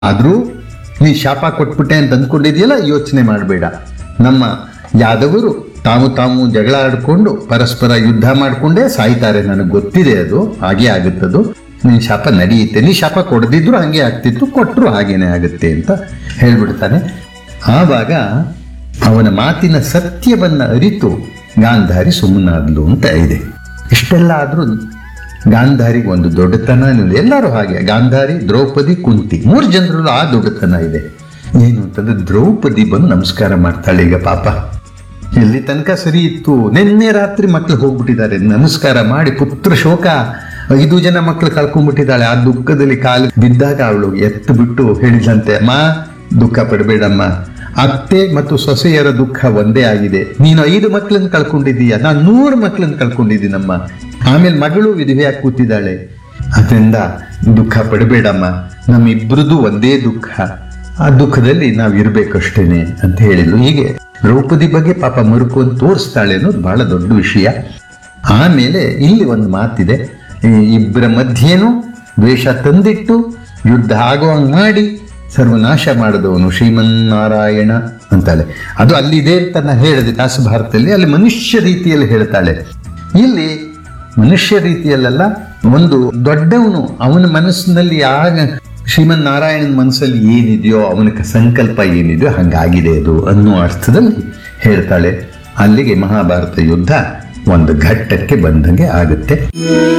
ಆದರೂ ನೀ ಶಾಪ ಕೊಟ್ಬಿಟ್ಟೆ ಅಂತ ಅಂದ್ಕೊಂಡಿದೆಯಲ್ಲ ಯೋಚನೆ ಮಾಡಬೇಡ ನಮ್ಮ ಯಾದವರು ತಾವು ತಾವು ಜಗಳ ಆಡಿಕೊಂಡು ಪರಸ್ಪರ ಯುದ್ಧ ಮಾಡಿಕೊಂಡೇ ಸಾಯ್ತಾರೆ ನನಗೆ ಗೊತ್ತಿದೆ ಅದು ಹಾಗೆ ಆಗುತ್ತದು ನಿನ್ ಶಾಪ ನಡೆಯುತ್ತೆ ನೀ ಶಾಪ ಕೊಡದಿದ್ರು ಹಾಗೆ ಆಗ್ತಿತ್ತು ಕೊಟ್ಟರು ಹಾಗೇನೆ ಆಗುತ್ತೆ ಅಂತ ಹೇಳ್ಬಿಡ್ತಾನೆ ಆವಾಗ ಅವನ ಮಾತಿನ ಸತ್ಯವನ್ನ ಅರಿತು ಗಾಂಧಾರಿ ಸುಮ್ಮನಾದ್ಲು ಅಂತ ಇದೆ ಇಷ್ಟೆಲ್ಲ ಆದ್ರೂ ಗಾಂಧಾರಿಗೆ ಒಂದು ದೊಡ್ಡತನ ಅನ್ನೋದು ಎಲ್ಲರೂ ಹಾಗೆ ಗಾಂಧಾರಿ ದ್ರೌಪದಿ ಕುಂತಿ ಮೂರು ಜನರಲ್ಲೂ ಆ ದೊಡ್ಡತನ ಇದೆ ಏನು ಅಂತಂದ್ರೆ ದ್ರೌಪದಿ ಬಂದು ನಮಸ್ಕಾರ ಮಾಡ್ತಾಳೆ ಈಗ ಪಾಪ ಎಲ್ಲಿ ತನಕ ಸರಿ ಇತ್ತು ನಿನ್ನೆ ರಾತ್ರಿ ಮಕ್ಕಳು ಹೋಗ್ಬಿಟ್ಟಿದ್ದಾರೆ ನಮಸ್ಕಾರ ಮಾಡಿ ಪುತ್ರ ಶೋಕ ಐದು ಜನ ಮಕ್ಕಳು ಕಳ್ಕೊಂಡ್ಬಿಟ್ಟಿದ್ದಾಳೆ ಆ ದುಃಖದಲ್ಲಿ ಕಾಲು ಬಿದ್ದಾಗ ಅವಳು ಎತ್ತು ಬಿಟ್ಟು ಹೇಳಿದಂತೆ ಅಮ್ಮ ದುಃಖ ಪಡಬೇಡಮ್ಮ ಅತ್ತೆ ಮತ್ತು ಸೊಸೆಯರ ದುಃಖ ಒಂದೇ ಆಗಿದೆ ನೀನು ಐದು ಮಕ್ಕಳನ್ನ ಕಳ್ಕೊಂಡಿದ್ದೀಯ ನಾನು ನೂರು ಮಕ್ಕಳನ್ನ ಕಳ್ಕೊಂಡಿದ್ದೀನಮ್ಮ ಆಮೇಲೆ ಮಗಳು ವಿಧವೆಯಾಗಿ ಕೂತಿದ್ದಾಳೆ ಅದರಿಂದ ದುಃಖ ಪಡಬೇಡಮ್ಮ ನಮ್ಮಿಬ್ರದ್ದು ಒಂದೇ ದುಃಖ ಆ ದುಃಖದಲ್ಲಿ ನಾವು ಇರ್ಬೇಕಷ್ಟೇನೆ ಅಂತ ಹೇಳಿದ್ಲು ಹೀಗೆ ದ್ರೌಪದಿ ಬಗ್ಗೆ ಪಾಪ ಮರುಕು ಅಂತ ತೋರಿಸ್ತಾಳೆ ಅನ್ನೋದು ಬಹಳ ದೊಡ್ಡ ವಿಷಯ ಆಮೇಲೆ ಇಲ್ಲಿ ಒಂದು ಮಾತಿದೆ ಈ ಇಬ್ಬರ ಮಧ್ಯೇನು ದ್ವೇಷ ತಂದಿಟ್ಟು ಯುದ್ಧ ಆಗುವಂಗ್ ಮಾಡಿ ಸರ್ವನಾಶ ಮಾಡಿದವನು ಶ್ರೀಮನ್ನಾರಾಯಣ ಅಂತಾಳೆ ಅದು ಅಲ್ಲಿದೆ ಅಂತ ನಾ ಹೇಳಿದೆ ದಾಸಭಾರತದಲ್ಲಿ ಅಲ್ಲಿ ಮನುಷ್ಯ ರೀತಿಯಲ್ಲಿ ಹೇಳ್ತಾಳೆ ಇಲ್ಲಿ ಮನುಷ್ಯ ರೀತಿಯಲ್ಲ ಒಂದು ದೊಡ್ಡವನು ಅವನ ಮನಸ್ಸಿನಲ್ಲಿ ಆಗ ಶ್ರೀಮನ್ ನಾರಾಯಣನ ಮನಸ್ಸಲ್ಲಿ ಏನಿದೆಯೋ ಅವನ ಸಂಕಲ್ಪ ಏನಿದೆಯೋ ಹಂಗಾಗಿದೆ ಅದು ಅನ್ನೋ ಅರ್ಥದಲ್ಲಿ ಹೇಳ್ತಾಳೆ ಅಲ್ಲಿಗೆ ಮಹಾಭಾರತ ಯುದ್ಧ ಒಂದು ಘಟ್ಟಕ್ಕೆ ಬಂದಂಗೆ ಆಗುತ್ತೆ